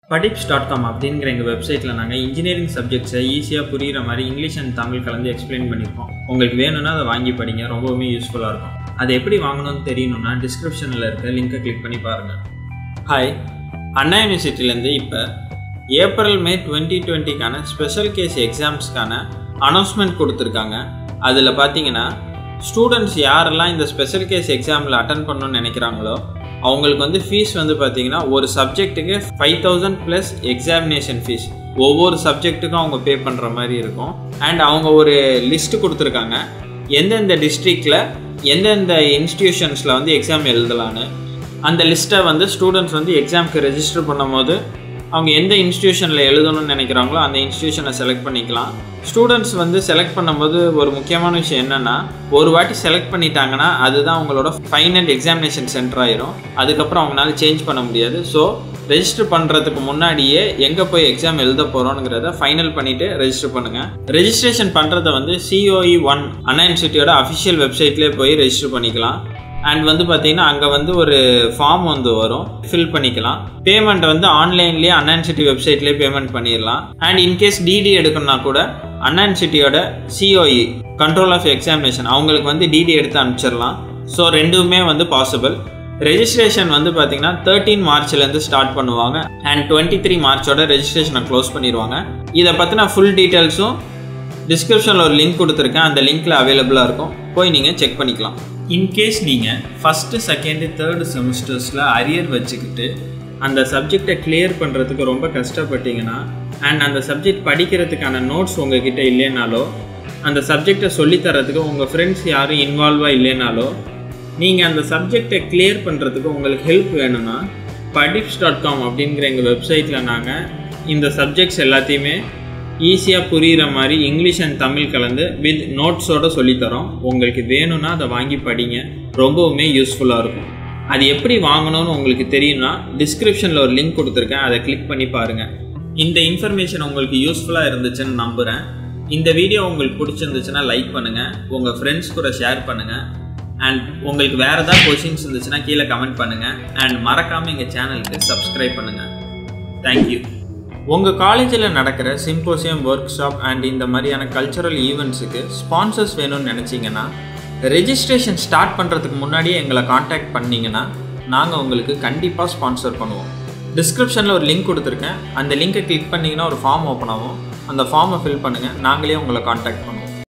படிப்ஸ் dot com அப்படிங்கிற எங்கள் வெப்சைட்டில் நாங்கள் இன்ஜினியரிங் சப்ஜெக்ட்ஸை ஈஸியாக புரிகிற மாதிரி இங்கிலீஷ் அண்ட் தமிழ் கலந்து எக்ஸ்பிளைன் பண்ணியிருக்கோம் உங்களுக்கு வேணும்னா அதை வாங்கி படிங்க ரொம்பவுமே யூஸ்ஃபுல்லாக இருக்கும் அதை எப்படி வாங்கணும்னு தெரியணும்னா டிஸ்கிரிப்ஷனில் இருக்க லிங்கை கிளிக் பண்ணி பாருங்கள் ஹாய் அண்ணா யூனிவர்சிட்டிலேருந்து இப்போ ஏப்ரல் மே டுவெண்ட்டி டுவெண்ட்டிக்கான ஸ்பெஷல் கேஸ் எக்ஸாம்ஸ்க்கான அனௌன்ஸ்மெண்ட் கொடுத்துருக்காங்க அதில் பார்த்தீங்கன்னா ஸ்டூடெண்ட்ஸ் யாரெல்லாம் இந்த ஸ்பெஷல் கேஸ் எக்ஸாமில் அட்டன் பண்ணணும்னு நினைக்கிறாங்களோ அவங்களுக்கு வந்து ஃபீஸ் வந்து பார்த்தீங்கன்னா ஒரு சப்ஜெக்ட்டுக்கு five thousand plus examination fee ஒவ்வொரு சப்ஜெக்ட்டுக்கும் அவங்க பே பண்ணுற மாதிரி இருக்கும் அண்ட் அவங்க ஒரு லிஸ்ட்டு கொடுத்துருக்காங்க எந்தெந்த டிஸ்ட்ரிக்டில் எந்தெந்த இன்ஸ்டிடியூஷன்ஸில் வந்து எக்ஸாம் எழுதலான்னு அந்த லிஸ்ட்டை வந்து ஸ்டூடெண்ட்ஸ் வந்து எக்ஸாமுக்கு ரெஜிஸ்டர் பண்ணும்போது அவங்க எந்த இன்ஸ்டியூஷனில் எழுதணும்னு நினைக்கிறாங்களோ அந்த இன்ஸ்டியூஷனை செலக்ட் பண்ணிக்கலாம் ஸ்டூடெண்ட்ஸ் வந்து செலக்ட் பண்ணும்போது ஒரு முக்கியமான விஷயம் என்னென்னா ஒரு வாட்டி செலக்ட் பண்ணிட்டாங்கன்னா அதுதான் அவங்களோட ஃபைனல் எக்ஸாமினேஷன் சென்டர் ஆயிரும் அதுக்கப்புறம் அவங்களால சேஞ்ச் பண்ண முடியாது ஸோ ரெஜிஸ்டர் பண்ணுறதுக்கு முன்னாடியே எங்கே போய் எக்ஸாம் எழுத போகிறோங்கிறத ஃபைனல் பண்ணிவிட்டு ரெஜிஸ்டர் பண்ணுங்கள் ரெஜிஸ்ட்ரேஷன் பண்ணுறத வந்து சிஓஇ ஒன் அண்ணா இன்ஸ்டியூட்டோட அஃபிஷியல் வெப்சைட்லேயே போய் ரெஜிஸ்டர் பண்ணிக்கலாம் அண்ட் வந்து பார்த்தீங்கன்னா அங்கே வந்து ஒரு ஃபார்ம் வந்து வரும் ஃபில் பண்ணிக்கலாம் பேமெண்ட் வந்து ஆன்லைன்லேயே அண்ணன் சிட்டி வெப்சைட்லேயே பேமெண்ட் பண்ணிடலாம் அண்ட் இன்கேஸ் டிடி எடுக்கணும்னா கூட அண்ணன் சிட்டியோட சிஓஇ கண்ட்ரோல் ஆஃப் எக்ஸாமினேஷன் அவங்களுக்கு வந்து டிடி எடுத்து அனுப்பிச்சிடலாம் ஸோ ரெண்டுமே வந்து பாசிபிள் ரெஜிஸ்ட்ரேஷன் வந்து பார்த்தீங்கன்னா தேர்ட்டீன் மார்ச்லேருந்து ஸ்டார்ட் பண்ணுவாங்க அண்ட் டுவெண்ட்டி த்ரீ மார்ச்சோட ரெஜிஸ்ட்ரேஷனை க்ளோஸ் பண்ணிடுவாங்க இதை பற்றின ஃபுல் டீட்டெயில்ஸும் டிஸ்கிரிப்ஷனில் ஒரு லிங்க் கொடுத்துருக்கேன் அந்த லிங்க்கில் அவைலபிளாக இருக்கும் போய் நீங்கள் செக் பண்ணிக்கலாம் இன்கேஸ் நீங்கள் ஃபஸ்ட்டு செகண்டு தேர்டு செமஸ்டர்ஸில் அரியர் வச்சுக்கிட்டு அந்த சப்ஜெக்டை கிளியர் பண்ணுறதுக்கு ரொம்ப கஷ்டப்பட்டீங்கன்னா அண்ட் அந்த சப்ஜெக்ட் படிக்கிறதுக்கான நோட்ஸ் உங்ககிட்ட இல்லைனாலோ அந்த சப்ஜெக்டை சொல்லித்தரத்துக்கு உங்கள் ஃப்ரெண்ட்ஸ் யாரும் இன்வால்வாக இல்லைனாலோ நீங்கள் அந்த சப்ஜெக்டை கிளியர் பண்ணுறதுக்கு உங்களுக்கு ஹெல்ப் வேணும்னா படிப்ஸ் டாட் காம் அப்படிங்கிற எங்கள் வெப்சைட்டில் நாங்கள் இந்த சப்ஜெக்ட்ஸ் எல்லாத்தையுமே ஈஸியாக புரிகிற மாதிரி இங்கிலீஷ் அண்ட் தமிழ் கலந்து வித் நோட்ஸோடு சொல்லித்தரோம் உங்களுக்கு வேணும்னா அதை வாங்கி படிங்க ரொம்பவுமே யூஸ்ஃபுல்லாக இருக்கும் அது எப்படி வாங்கணும்னு உங்களுக்கு தெரியும்னா டிஸ்கிரிப்ஷனில் ஒரு லிங்க் கொடுத்துருக்கேன் அதை கிளிக் பண்ணி பாருங்கள் இந்த இன்ஃபர்மேஷன் உங்களுக்கு யூஸ்ஃபுல்லாக இருந்துச்சுன்னு நம்புகிறேன் இந்த வீடியோ உங்களுக்கு பிடிச்சிருந்துச்சுன்னா லைக் பண்ணுங்கள் உங்கள் ஃப்ரெண்ட்ஸ் கூட ஷேர் பண்ணுங்கள் அண்ட் உங்களுக்கு வேறு ஏதாவது கொஷின்ஸ் இருந்துச்சுன்னா கீழே கமெண்ட் பண்ணுங்கள் அண்ட் மறக்காமல் எங்கள் சேனலுக்கு சப்ஸ்கிரைப் பண்ணுங்கள் தேங்க்யூ உங்கள் காலேஜில் நடக்கிற சிம்போசியம் ஒர்க் ஷாப் அண்ட் இந்த மாதிரியான கல்ச்சுரல் ஈவெண்ட்ஸுக்கு ஸ்பான்சர்ஸ் வேணும்னு நினச்சிங்கன்னா ரெஜிஸ்ட்ரேஷன் ஸ்டார்ட் பண்ணுறதுக்கு முன்னாடியே எங்களை காண்டாக்ட் பண்ணிங்கன்னா நாங்கள் உங்களுக்கு கண்டிப்பாக ஸ்பான்சர் பண்ணுவோம் டிஸ்கிரிப்ஷனில் ஒரு லிங்க் கொடுத்துருக்கேன் அந்த லிங்கை கிளிக் பண்ணிங்கன்னா ஒரு ஃபார்ம் ஓப்பன் ஆகும் அந்த ஃபார்மை ஃபில் பண்ணுங்கள் நாங்களே உங்களை காண்டாக்ட் பண்ணுவோம்